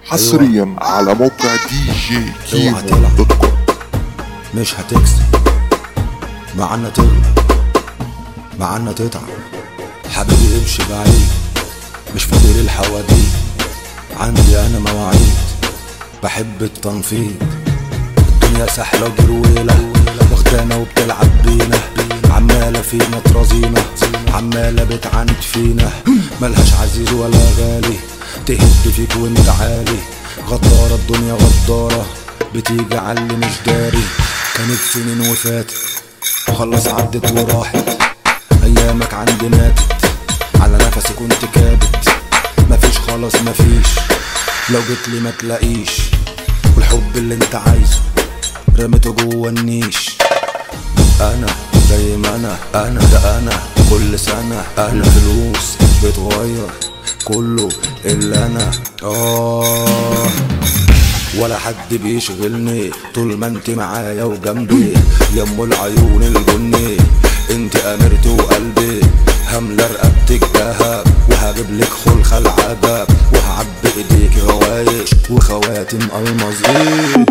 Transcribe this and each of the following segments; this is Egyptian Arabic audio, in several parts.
حصريا على موقع دي جي كيمو اوعى تلعب. دوت كوم مش هتكسب معانا تغلب معانا تتعب حبيبي امشي بعيد مش فاضي للحواديت عندي انا مواعيد بحب التنفيذ الدنيا سحلة وجرويلة واخدانا وبتلعب بينا عمالة فينا ترازينا عمالة بتعاند فينا ملهاش عزيز ولا غالي تهد فيك وانت عالي غدارة الدنيا غدارة بتيجي على اللي مش داري كانت سنين وفاتت وخلص عدت وراحت ايامك عندي ماتت على نفسي كنت كابت مفيش خلاص مفيش لو جيت لي ما تلاقيش والحب اللي انت عايزه رميته جوه النيش انا زي ما انا انا ده انا كل سنة انا فلوس بتغير كله الا انا اه ولا حد بيشغلني طول ما انت معايا وجنبي يا ام العيون الجني انت امرتي وقلبي هملى رقبتك دهب وهجيب لك خلخة العذاب وهعبي ايديك غوايش وخواتم الماظ ايه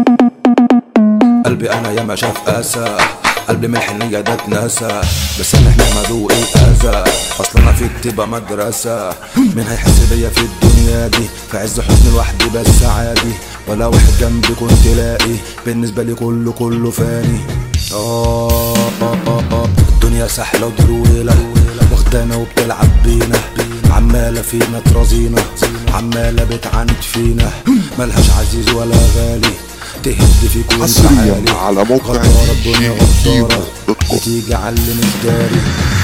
قلبي انا ياما شاف اسى قلبي من الحنية ده اتنسى بس انا احنا مدوق الاذى اصل انا فيك تبقى مدرسة مين هيحس بيا في الدنيا دي في عز حزن لوحدي بس عادي ولا واحد جنبي كنت لاقي بالنسبة لي كله كله فاني آه آه آه آه الدنيا سحلة ودرويلة واخدانا وبتلعب بينا عمالة فينا ترازينا عمالة بتعاند فينا ملهاش عزيز ولا غالي تهد فيك وانت حصرياً عالي على موقع غدارة دي جي الدنيا كيمو غدارة دوت كوم. بتيجي على اللي مش داري